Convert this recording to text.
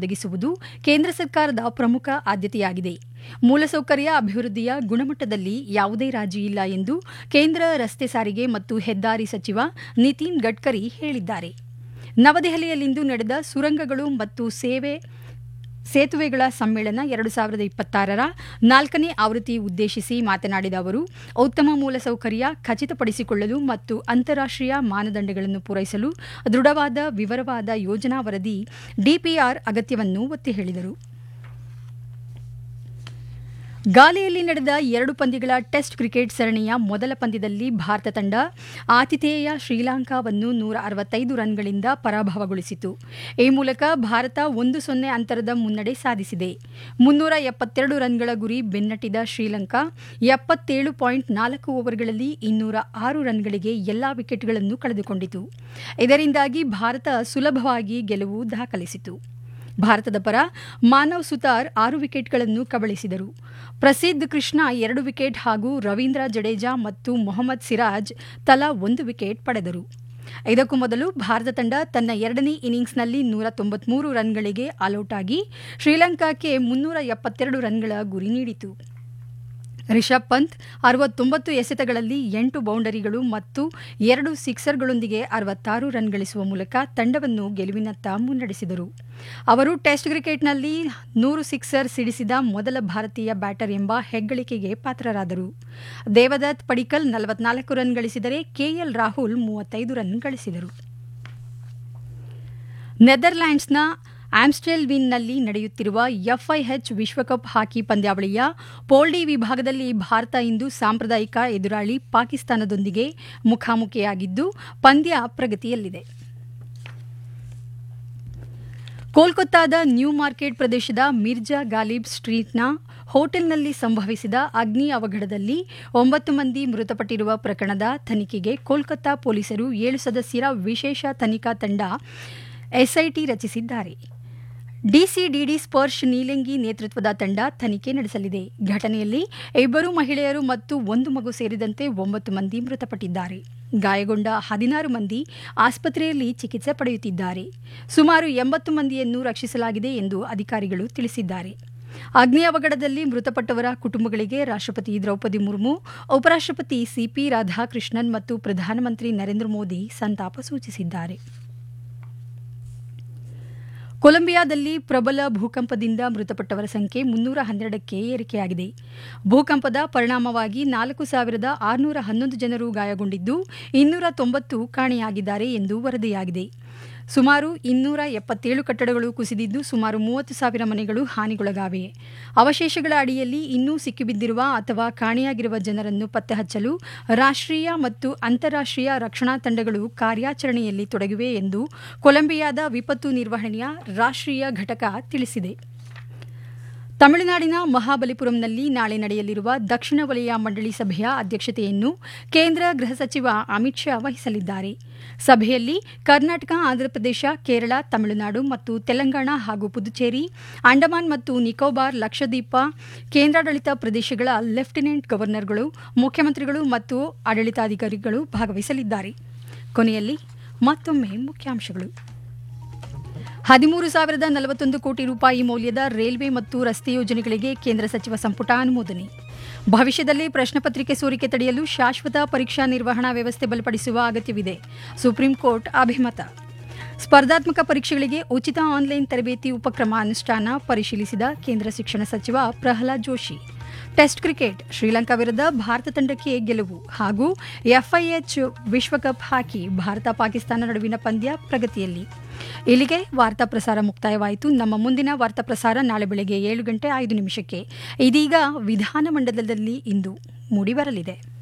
ಒದಗಿಸುವುದು ಕೇಂದ್ರ ಸರ್ಕಾರದ ಪ್ರಮುಖ ಆದ್ಯತೆಯಾಗಿದೆ ಮೂಲಸೌಕರ್ಯ ಅಭಿವೃದ್ಧಿಯ ಗುಣಮಟ್ಟದಲ್ಲಿ ಯಾವುದೇ ರಾಜಿ ಇಲ್ಲ ಎಂದು ಕೇಂದ್ರ ರಸ್ತೆ ಸಾರಿಗೆ ಮತ್ತು ಹೆದ್ದಾರಿ ಸಚಿವ ನಿತಿನ್ ಗಡ್ಕರಿ ಹೇಳಿದ್ದಾರೆ ನವದೆಹಲಿಯಲ್ಲಿಂದು ನಡೆದ ಸುರಂಗಗಳು ಮತ್ತು ಸೇವೆ ಸೇತುವೆಗಳ ಸಮ್ಮೇಳನ ಎರಡು ಸಾವಿರದ ಇಪ್ಪತ್ತಾರರ ನಾಲ್ಕನೇ ಆವೃತ್ತಿ ಉದ್ದೇಶಿಸಿ ಮಾತನಾಡಿದ ಅವರು ಉತ್ತಮ ಮೂಲಸೌಕರ್ಯ ಖಚಿತಪಡಿಸಿಕೊಳ್ಳಲು ಮತ್ತು ಅಂತಾರಾಷ್ಟ್ರೀಯ ಮಾನದಂಡಗಳನ್ನು ಪೂರೈಸಲು ದೃಢವಾದ ವಿವರವಾದ ಯೋಜನಾ ವರದಿ ಡಿಪಿಆರ್ ಅಗತ್ಯವನ್ನು ಒತ್ತಿ ಹೇಳಿದರು ಗಾಲೆಯಲ್ಲಿ ನಡೆದ ಎರಡು ಪಂದ್ಯಗಳ ಟೆಸ್ಟ್ ಕ್ರಿಕೆಟ್ ಸರಣಿಯ ಮೊದಲ ಪಂದ್ಯದಲ್ಲಿ ಭಾರತ ತಂಡ ಆತಿಥೇಯ ಶ್ರೀಲಂಕಾವನ್ನು ನೂರ ಅರವತ್ತೈದು ರನ್ಗಳಿಂದ ಪರಾಭವಗೊಳಿಸಿತು ಈ ಮೂಲಕ ಭಾರತ ಒಂದು ಸೊನ್ನೆ ಅಂತರದ ಮುನ್ನಡೆ ಸಾಧಿಸಿದೆ ಮುನ್ನೂರ ಎಪ್ಪತ್ತೆರಡು ರನ್ಗಳ ಗುರಿ ಬೆನ್ನಟ್ಟಿದ ಶ್ರೀಲಂಕಾ ಎಪ್ಪತ್ತೇಳು ಪಾಯಿಂಟ್ ನಾಲ್ಕು ಓವರ್ಗಳಲ್ಲಿ ಇನ್ನೂರ ಆರು ರನ್ಗಳಿಗೆ ಎಲ್ಲಾ ವಿಕೆಟ್ಗಳನ್ನು ಕಳೆದುಕೊಂಡಿತು ಇದರಿಂದಾಗಿ ಭಾರತ ಸುಲಭವಾಗಿ ಗೆಲುವು ದಾಖಲಿಸಿತು ಭಾರತದ ಪರ ಮಾನವ್ ಸುತಾರ್ ಆರು ವಿಕೆಟ್ಗಳನ್ನು ಕಬಳಿಸಿದರು ಪ್ರಸಿದ್ಧ ಕೃಷ್ಣ ಎರಡು ವಿಕೆಟ್ ಹಾಗೂ ರವೀಂದ್ರ ಜಡೇಜಾ ಮತ್ತು ಮೊಹಮ್ಮದ್ ಸಿರಾಜ್ ತಲಾ ಒಂದು ವಿಕೆಟ್ ಪಡೆದರು ಇದಕ್ಕೂ ಮೊದಲು ಭಾರತ ತಂಡ ತನ್ನ ಎರಡನೇ ಇನ್ನಿಂಗ್ಸ್ನಲ್ಲಿ ನೂರ ತೊಂಬತ್ಮೂರು ರನ್ಗಳಿಗೆ ಆಲ್ಔಟ್ ಆಗಿ ಶ್ರೀಲಂಕಾಕ್ಕೆ ಮುನ್ನೂರ ಎಪ್ಪತ್ತೆರಡು ರನ್ಗಳ ಗುರಿ ನೀಡಿತು ರಿಷಬ್ ಪಂತ್ ಅರವತ್ತೊಂಬತ್ತು ಎಸೆತಗಳಲ್ಲಿ ಎಂಟು ಬೌಂಡರಿಗಳು ಮತ್ತು ಎರಡು ಸಿಕ್ಸರ್ಗಳೊಂದಿಗೆ ಅರವತ್ತಾರು ರನ್ ಗಳಿಸುವ ಮೂಲಕ ತಂಡವನ್ನು ಗೆಲುವಿನತ್ತ ಮುನ್ನಡೆಸಿದರು ಅವರು ಟೆಸ್ಟ್ ಕ್ರಿಕೆಟ್ನಲ್ಲಿ ನೂರು ಸಿಕ್ಸರ್ ಸಿಡಿಸಿದ ಮೊದಲ ಭಾರತೀಯ ಬ್ಯಾಟರ್ ಎಂಬ ಹೆಗ್ಗಳಿಕೆಗೆ ಪಾತ್ರರಾದರು ದೇವದತ್ ಪಡಿಕಲ್ ನಲವತ್ನಾಲ್ಕು ರನ್ ಗಳಿಸಿದರೆ ಕೆಎಲ್ ರಾಹುಲ್ ಮೂವತ್ತೈದು ರನ್ ಗಳಿಸಿದರು ನೆದರ್ಲ್ಯಾಂಡ್ಸ್ನ ಆಮ್ಸ್ಟೆಲ್ವಿನ್ನಲ್ಲಿ ನಡೆಯುತ್ತಿರುವ ಎಫ್ಐಎಚ್ ವಿಶ್ವಕಪ್ ಹಾಕಿ ಪಂದ್ಯಾವಳಿಯ ಪೋಲ್ಡಿ ವಿಭಾಗದಲ್ಲಿ ಭಾರತ ಇಂದು ಸಾಂಪ್ರದಾಯಿಕ ಎದುರಾಳಿ ಪಾಕಿಸ್ತಾನದೊಂದಿಗೆ ಮುಖಾಮುಖಿಯಾಗಿದ್ದು ಪಂದ್ಯ ಪ್ರಗತಿಯಲ್ಲಿದೆ ಕೋಲ್ಕತ್ತಾದ ನ್ಯೂ ಮಾರ್ಕೆಟ್ ಪ್ರದೇಶದ ಮಿರ್ಜಾ ಗಾಲಿಬ್ ಸ್ಟ್ರೀಟ್ನ ಹೋಟೆಲ್ನಲ್ಲಿ ಸಂಭವಿಸಿದ ಅಗ್ನಿ ಅವಘಡದಲ್ಲಿ ಒಂಬತ್ತು ಮಂದಿ ಮೃತಪಟ್ಟಿರುವ ಪ್ರಕರಣದ ತನಿಖೆಗೆ ಕೋಲ್ಕತ್ತಾ ಪೊಲೀಸರು ಏಳು ಸದಸ್ಯರ ವಿಶೇಷ ತನಿಖಾ ತಂಡ ಎಸ್ಐಟಿ ರಚಿಸಿದ್ದಾರೆ ಡಿಸಿಡಿಡಿ ಸ್ಪರ್ಶ್ ನೀಲಂಗಿ ನೇತೃತ್ವದ ತಂಡ ತನಿಖೆ ನಡೆಸಲಿದೆ ಘಟನೆಯಲ್ಲಿ ಇಬ್ಬರು ಮಹಿಳೆಯರು ಮತ್ತು ಒಂದು ಮಗು ಸೇರಿದಂತೆ ಒಂಬತ್ತು ಮಂದಿ ಮೃತಪಟ್ಟಿದ್ದಾರೆ ಗಾಯಗೊಂಡ ಹದಿನಾರು ಮಂದಿ ಆಸ್ಪತ್ರೆಯಲ್ಲಿ ಚಿಕಿತ್ಸೆ ಪಡೆಯುತ್ತಿದ್ದಾರೆ ಸುಮಾರು ಎಂಬತ್ತು ಮಂದಿಯನ್ನು ರಕ್ಷಿಸಲಾಗಿದೆ ಎಂದು ಅಧಿಕಾರಿಗಳು ತಿಳಿಸಿದ್ದಾರೆ ಅಗ್ನಿ ಅವಘಡದಲ್ಲಿ ಮೃತಪಟ್ಟವರ ಕುಟುಂಬಗಳಿಗೆ ರಾಷ್ಟ್ರಪತಿ ದ್ರೌಪದಿ ಮುರ್ಮು ಉಪರಾಷ್ಟ್ರಪತಿ ಸಿಪಿ ರಾಧಾಕೃಷ್ಣನ್ ಮತ್ತು ಪ್ರಧಾನಮಂತ್ರಿ ನರೇಂದ್ರ ಮೋದಿ ಸಂತಾಪ ಸೂಚಿಸಿದ್ದಾರೆ ಕೊಲಂಬಿಯಾದಲ್ಲಿ ಪ್ರಬಲ ಭೂಕಂಪದಿಂದ ಮೃತಪಟ್ಟವರ ಸಂಖ್ಯೆ ಮುನ್ನೂರ ಹನ್ನೆರಡಕ್ಕೆ ಏರಿಕೆಯಾಗಿದೆ ಭೂಕಂಪದ ಪರಿಣಾಮವಾಗಿ ನಾಲ್ಕು ಸಾವಿರದ ಆರುನೂರ ಹನ್ನೊಂದು ಜನರು ಗಾಯಗೊಂಡಿದ್ದು ಇನ್ನೂರ ತೊಂಬತ್ತು ಕಾಣೆಯಾಗಿದ್ದಾರೆ ಎಂದು ವರದಿಯಾಗಿದೆ ಸುಮಾರು ಇನ್ನೂರ ಎಪ್ಪತ್ತೇಳು ಕಟ್ಟಡಗಳು ಕುಸಿದಿದ್ದು ಸುಮಾರು ಮೂವತ್ತು ಸಾವಿರ ಮನೆಗಳು ಹಾನಿಗೊಳಗಾಗಿವೆ ಅವಶೇಷಗಳ ಅಡಿಯಲ್ಲಿ ಇನ್ನೂ ಸಿಕ್ಕಿಬಿದ್ದಿರುವ ಅಥವಾ ಕಾಣೆಯಾಗಿರುವ ಜನರನ್ನು ಪತ್ತೆ ಹಚ್ಚಲು ರಾಷ್ಟ್ರೀಯ ಮತ್ತು ಅಂತಾರಾಷ್ಟ್ರೀಯ ರಕ್ಷಣಾ ತಂಡಗಳು ಕಾರ್ಯಾಚರಣೆಯಲ್ಲಿ ತೊಡಗಿವೆ ಎಂದು ಕೊಲಂಬಿಯಾದ ವಿಪತ್ತು ನಿರ್ವಹಣೆಯ ರಾಷ್ಟ್ರೀಯ ಘಟಕ ತಿಳಿಸಿದೆ ತಮಿಳುನಾಡಿನ ಮಹಾಬಲಿಪುರಂನಲ್ಲಿ ನಾಳೆ ನಡೆಯಲಿರುವ ದಕ್ಷಿಣ ವಲಯ ಮಂಡಳಿ ಸಭೆಯ ಅಧ್ಯಕ್ಷತೆಯನ್ನು ಕೇಂದ್ರ ಗೃಹ ಸಚಿವ ಅಮಿತ್ ಶಾ ವಹಿಸಲಿದ್ದಾರೆ ಸಭೆಯಲ್ಲಿ ಕರ್ನಾಟಕ ಆಂಧ್ರಪ್ರದೇಶ ಕೇರಳ ತಮಿಳುನಾಡು ಮತ್ತು ತೆಲಂಗಾಣ ಹಾಗೂ ಪುದುಚೇರಿ ಅಂಡಮಾನ್ ಮತ್ತು ನಿಕೋಬಾರ್ ಲಕ್ಷದ್ವೀಪ ಕೇಂದ್ರಾಡಳಿತ ಪ್ರದೇಶಗಳ ಲೆಫ್ಟಿನೆಂಟ್ ಗವರ್ನರ್ಗಳು ಮುಖ್ಯಮಂತ್ರಿಗಳು ಮತ್ತು ಆಡಳಿತಾಧಿಕಾರಿಗಳು ಭಾಗವಹಿಸಲಿದ್ದಾರೆ ಕೊನೆಯಲ್ಲಿ ಮತ್ತೊಮ್ಮೆ ಮುಖ್ಯಾಂಶಗಳು ಹದಿಮೂರು ಸಾವಿರದ ನಲವತ್ತೊಂದು ಕೋಟಿ ರೂಪಾಯಿ ಮೌಲ್ಯದ ರೈಲ್ವೆ ಮತ್ತು ರಸ್ತೆ ಯೋಜನೆಗಳಿಗೆ ಕೇಂದ್ರ ಸಚಿವ ಸಂಪುಟ ಅನುಮೋದನೆ ಭವಿಷ್ಯದಲ್ಲಿ ಪ್ರಶ್ನೆ ಪತ್ರಿಕೆ ಸೋರಿಕೆ ತಡೆಯಲು ಶಾಶ್ವತ ಪರೀಕ್ಷಾ ನಿರ್ವಹಣಾ ವ್ಯವಸ್ಥೆ ಬಲಪಡಿಸುವ ಅಗತ್ಯವಿದೆ ಸುಪ್ರೀಂ ಕೋರ್ಟ್ ಅಭಿಮತ ಸ್ಪರ್ಧಾತ್ಮಕ ಪರೀಕ್ಷೆಗಳಿಗೆ ಉಚಿತ ಆನ್ಲೈನ್ ತರಬೇತಿ ಉಪಕ್ರಮ ಅನುಷ್ಠಾನ ಪರಿಶೀಲಿಸಿದ ಕೇಂದ್ರ ಶಿಕ್ಷಣ ಸಚಿವ ಪ್ರಹ್ಲಾದ್ ಜೋಶಿ ಟೆಸ್ಟ್ ಕ್ರಿಕೆಟ್ ಶ್ರೀಲಂಕಾ ವಿರುದ್ಧ ಭಾರತ ತಂಡಕ್ಕೆ ಗೆಲುವು ಹಾಗೂ ಎಫ್ಐಎಚ್ ವಿಶ್ವಕಪ್ ಹಾಕಿ ಭಾರತ ಪಾಕಿಸ್ತಾನ ನಡುವಿನ ಪಂದ್ಯ ಪ್ರಗತಿಯಲ್ಲಿ ಇಲ್ಲಿಗೆ ವಾರ್ತಾ ಪ್ರಸಾರ ಮುಕ್ತಾಯವಾಯಿತು ನಮ್ಮ ಮುಂದಿನ ವಾರ್ತಾ ಪ್ರಸಾರ ನಾಳೆ ಬೆಳಗ್ಗೆ ಏಳು ಗಂಟೆ ಐದು ನಿಮಿಷಕ್ಕೆ ಇದೀಗ ವಿಧಾನಮಂಡಲದಲ್ಲಿ ಇಂದು ಮೂಡಿಬರಲಿದೆ